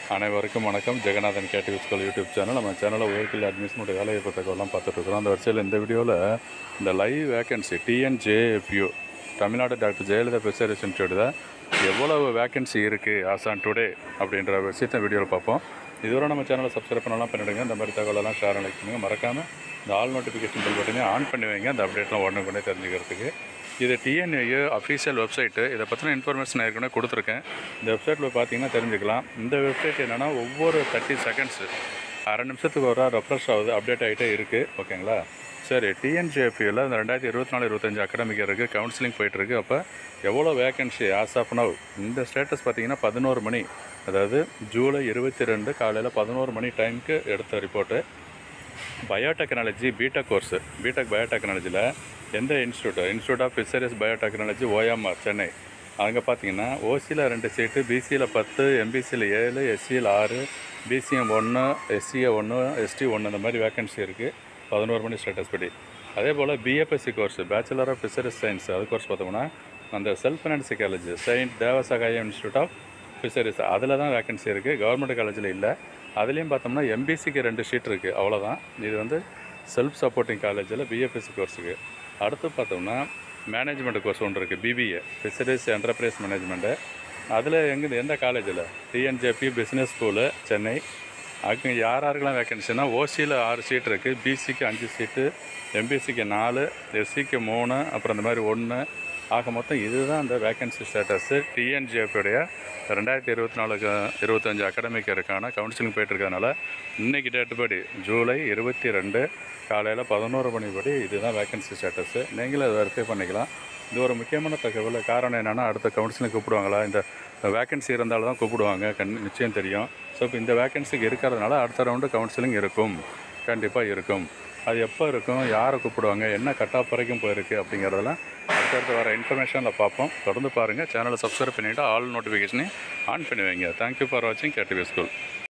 அனைவருக்கும் வணக்கம் Jeganathan KTV school YouTube channel நம்ம சேனலில் உயர்கல்வி அட்மிஷனோட வேலையை பத்தக்கெல்லாம் பார்த்துட்ருக்குறோம் அந்த வரிசையில் இந்த வீடியோவில் இந்த live vacancy TNJFU Tamil Nadu doctor Jayalalithaa specialist இன்ஸ்டியூட்டில் எவ்வளவு வேகன்சி இருக்குது ஆசான் டுடே அப்படின்ற விஷயத்தை வீடியோவில் பார்ப்போம் இதுவரை நம்ம சேனலை சப்ஸ்கிரைப் பண்ணலாம் பண்ணிடுங்க இந்த மாதிரி தகவலெல்லாம் ஷேர் லைக் பண்ணுங்கள் மறக்காமல் இந்த ஆல் நோட்டிஃபிகேஷன் பில் பட்டனே ஆன் பண்ணி வைங்க அந்த அப்டேட்லாம் உடனே தெரிஞ்சுக்கிறதுக்கு இது டிஎன்ஏ அஃபீஷியல் வெப்சைட்டு இதை பற்றின இன்ஃபர்மேஷன் ஏற்கனவே கொடுத்துருக்கேன் இந்த வெப்சைட்டில் பார்த்தீங்கன்னா தெரிஞ்சுக்கலாம் இந்த வெப்சைட் என்னென்னா ஒவ்வொரு தேர்ட்டி செகண்ட்ஸு அரை நிமிஷத்துக்கு ஒரு ரெஃப்ரெஷ் ஆகுது அப்டேட் ஆகிட்டே இருக்குது ஓகேங்களா சரி டிஎன்ஜிஎஃபியில் இந்த ரெண்டாயிரத்தி இருபத்தி நாலு இருபத்தஞ்சு அகாடமிக் இருக்குது கவுன்சிலிங் போயிட்டுருக்கு அப்போ எவ்வளோ வேகன்சி ஆஸ் ஆஃப் நவ் இந்த ஸ்டேட்டஸ் பார்த்தீங்கன்னா பதினோரு மணி அதாவது ஜூலை இருபத்தி ரெண்டு காலையில் பதினோரு மணி டைமுக்கு எடுத்த report biotechnology BTech course BTech பயோடெக்னாலஜியில் எந்த institute institute of fisheries biotechnology OMR Chennai அங்கே பார்த்தீங்கன்னா ஓசியில் ரெண்டு சீட்டு பிசியில் பத்து எம்பிசியில் ஏழு எஸ்சியில் ஆறு பிசிஎம் ஒன்று எஸ்சிஏ ஒன்று எஸ்டி ஒன்று இந்த மாதிரி வேகன்சி இருக்குது பதினோரு மணி ஸ்டேட்டஸ் படி அதே போல் BFSc course bachelor of fisheries science அது கோர்ஸ் பார்த்தோம்னா அந்த self finance college saint Devasahayam institute of fisheries அதில் தான் வேகன்சி இருக்குது கவர்மெண்ட் காலேஜில் இல்லை அதுலேயும் பார்த்தோம்னா எம்பிசிக்கு ரெண்டு ஷீட் இருக்குது அவ்வளோதான் இது வந்து செல்ஃப் சப்போர்ட்டிங் காலேஜில் பிஎஃப்எஸ்சி கோர்ஸுக்கு அடுத்து பார்த்தோம்னா மேனேஜ்மெண்ட் கோர்ஸ் ஒன்று இருக்குது பிபிஏ ஃபிஷரிஸ் என்டர்பிரைஸ் மேனேஜ்மெண்ட்டு அதில் எங்கே எந்த காலேஜில் டிஎன்ஜேபி பிஸ்னஸ் ஸ்கூலு சென்னை அங்கே யார் யாருக்கெல்லாம் வேகன்சினா ஓசியில் ஆறு சீட் இருக்குது பிசிக்கு அஞ்சு சீட்டு எம்பிசிக்கு நாலு எஸ்சிக்கு மூணு அப்புறம் இந்த மாதிரி ஒன்று ஆக மொத்தம் இதுதான் அந்த வேகன்சி ஸ்டேட்டஸு டிஎன்ஜிஎஃபியுடைய ரெண்டாயிரத்தி இருபத்தி நாலுக்கு இருபத்தஞ்சு அகாடமிக் இருக்கான கவுன்சிலிங் போயிட்டுருக்கறனால இன்றைக்கி டேட்டு படி ஜூலை இருபத்தி ரெண்டு காலையில் பதினோரு மணி படி இதுதான் வேகன்சி ஸ்டேட்டஸு நீங்களும் அதை வெரிஃபை பண்ணிக்கலாம் இது ஒரு முக்கியமான தகவல் காரணம் என்னென்னா அடுத்த கவுன்சிலிங் கூப்பிடுவாங்களா இந்த வேகன்சி இருந்தாலும் தான் கூப்பிடுவாங்க கண் நிச்சயம் தெரியும் ஸோ இப்போ இந்த வேகன்சிக்கு இருக்கிறதுனால அடுத்த ரவுண்டு கவுன்சிலிங் இருக்கும் கண்டிப்பாக இருக்கும் அது எப்போ இருக்கும் யாரை கூப்பிடுவாங்க என்ன கட் ஆஃப் வரைக்கும் போயிருக்கு அப்படிங்கிறதெல்லாம் அடுத்தடுத்து வர இன்ஃபர்மேஷனில் பார்ப்போம் தொடர்ந்து பாருங்கள் சேனலை சப்ஸ்கிரைப் பண்ணிவிட்டு ஆல் நோட்டிஃபிகேஷனையும் ஆன் பண்ணி வைங்க தேங்க்யூ ஃபார் வாட்சிங் கேடிவி ஸ்கூல்